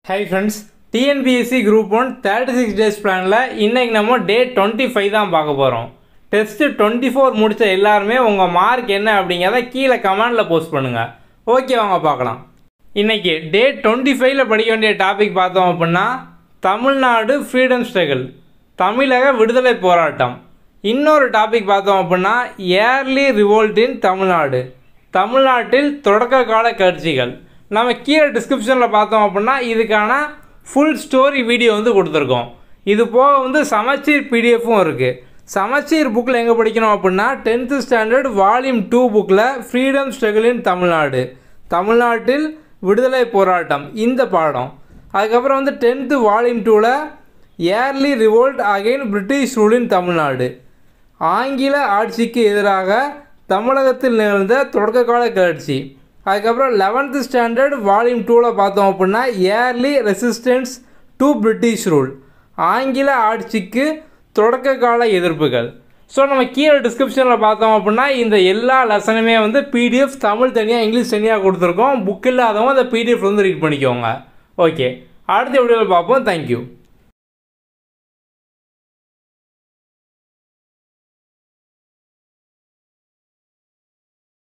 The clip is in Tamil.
high friends TNPSC group one thirty six days பிளானில் இன்றைக்கி நம்ம டே டுவெண்ட்டி ஃபைவ் தான் பார்க்க போகிறோம் டெஸ்ட்டு டுவெண்ட்டி ஃபோர் முடித்த எல்லாருமே உங்கள் மார்க் என்ன அப்படிங்கிறத கீழே கமெண்டில் போஸ்ட் பண்ணுங்கள் ஓகே வாங்க பார்க்கலாம் இன்றைக்கி டே டுவெண்ட்டி ஃபைவ்ல படிக்க வேண்டிய டாபிக் பார்த்தோம் அப்படின்னா தமிழ்நாடு ஃப்ரீடம் ஸ்ட்ரகிள் தமிழக விடுதலை போராட்டம் இன்னொரு டாபிக் பார்த்தோம் அப்படின்னா ஏர்லி ரிவோல்ட் இன் தமிழ்நாடு தமிழ்நாட்டில் தொடக்க கால கட்சிகள் நம்ம கீழே டிஸ்கிரிப்ஷனில் பார்த்தோம் அப்படின்னா இதுக்கான ஃபுல் ஸ்டோரி வீடியோ வந்து கொடுத்துருக்கோம் இது போக வந்து சமச்சீர் பிடிஎஃப்பும் இருக்குது சமச்சீர் புக்கில் எங்கே படிக்கணும் அப்படின்னா டென்த்து ஸ்டாண்டர்ட் வால்யூம் டூ புக்கில் ஃப்ரீடம் ஸ்ட்ரகிள் இன் தமிழ்நாடு தமிழ்நாட்டில் விடுதலை போராட்டம் இந்த பாடம் அதுக்கப்புறம் வந்து டென்த்து வால்யூம் டூவில் early revolt again British rule in Tamil Nadu ஆங்கில ஆட்சிக்கு எதிராக தமிழகத்தில் நிகழ்ந்த தொடக்ககால கிளர்ச்சி அதுக்கப்புறம் லெவன்த்து ஸ்டாண்டர்ட் வால்யூம் டூவில் பார்த்தோம் அப்படின்னா early resistance to British rule ஆங்கில ஆட்சிக்கு தொடக்க கால எதிர்ப்புகள் ஸோ நம்ம கீழே டிஸ்கிரிப்ஷனில் பார்த்தோம் அப்படின்னா இந்த எல்லா லெசனுமே வந்து பிடிஎஃப் தமிழ் தனியாக இங்கிலீஷ் தனியாக கொடுத்துருக்கோம் புக் இல்லாதவங்க அந்த பிடிஎஃப் வந்து ரீட் பண்ணிக்கோங்க ஓகே அடுத்த வீடியோவில் பார்ப்போம் தேங்க்யூ